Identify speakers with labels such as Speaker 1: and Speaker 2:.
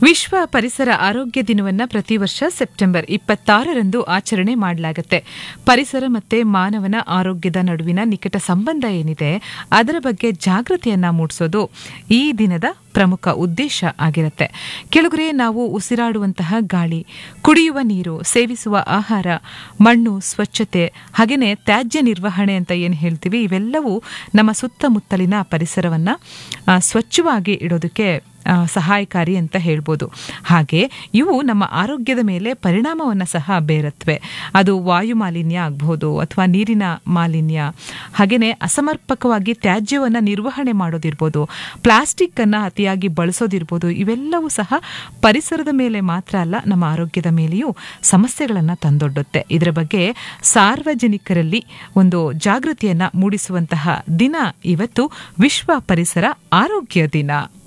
Speaker 1: ವಿಶ್ವ ಪರಿಸರ ಆರೋಗ್ಯ ದಿನವನ್ನ ಪ್ರತಿ ವರ್ಷ ಸೆಪ್ಟೆಂಬರ್ ಇಪ್ಪತ್ತಾರರಂದು ಆಚರಣೆ ಮಾಡಲಾಗುತ್ತೆ ಪರಿಸರ ಮತ್ತೆ ಮಾನವನ ಆರೋಗ್ಯದ ನಡುವಿನ ನಿಕಟ ಸಂಬಂಧ ಏನಿದೆ ಅದರ ಬಗ್ಗೆ ಜಾಗೃತಿಯನ್ನ ಮೂಡಿಸೋದು ಈ ದಿನದ ಪ್ರಮುಖ ಉದ್ದೇಶ ಆಗಿರುತ್ತೆ ಕೆಳಗರೆ ನಾವು ಉಸಿರಾಡುವಂತಹ ಗಾಳಿ ಕುಡಿಯುವ ನೀರು ಸೇವಿಸುವ ಆಹಾರ ಮಣ್ಣು ಸ್ವಚ್ಛತೆ ಹಾಗೆಯೇ ತ್ಯಾಜ್ಯ ನಿರ್ವಹಣೆ ಅಂತ ಏನು ಹೇಳ್ತೀವಿ ಇವೆಲ್ಲವೂ ನಮ್ಮ ಸುತ್ತಮುತ್ತಲಿನ ಪರಿಸರವನ್ನ ಆ, ಸ್ವಚ್ಛವಾಗಿ ಇಡೋದಕ್ಕೆ ಆ, ಸಹಾಯಕಾರಿ ಅಂತ ಹೇಳ್ಬೋದು ಹಾಗೆ ಇವು ನಮ್ಮ ಆರೋಗ್ಯದ ಮೇಲೆ ಪರಿಣಾಮವನ್ನು ಸಹ ಬೇರತ್ವೆ ಅದು ವಾಯು ಮಾಲಿನ್ಯ ಆಗಬಹುದು ಅಥವಾ ನೀರಿನ ಮಾಲಿನ್ಯ ಹಾಗೆಯೇ ಅಸಮರ್ಪಕವಾಗಿ ತ್ಯಾಜ್ಯವನ್ನು ನಿರ್ವಹಣೆ ಮಾಡೋದಿರ್ಬೋದು ಪ್ಲಾಸ್ಟಿಕ್ ಅನ್ನ ಅತಿಯಾಗಿ ಬಳಸೋದಿರ್ಬೋದು ಇವೆಲ್ಲವೂ ಸಹ ಪರಿಸರದ ಮೇಲೆ ಮಾತ್ರ ಅಲ್ಲ ನಮ್ಮ ಆರೋಗ್ಯದ ಮೇಲೆಯೂ ಸಮಸ್ಯೆಗಳನ್ನು ತಂದೊಡ್ಡುತ್ತೆ ಇದರ ಬಗ್ಗೆ ಸಾರ್ವಜನಿಕರಲ್ಲಿ ಒಂದು ಜಾಗೃತಿಯನ್ನ ಮೂಡಿಸುವಂತಹ ದಿನ ಇವತ್ತು ವಿಶ್ವ ಪರಿಸರ ಆರೋಗ್ಯ ದಿನ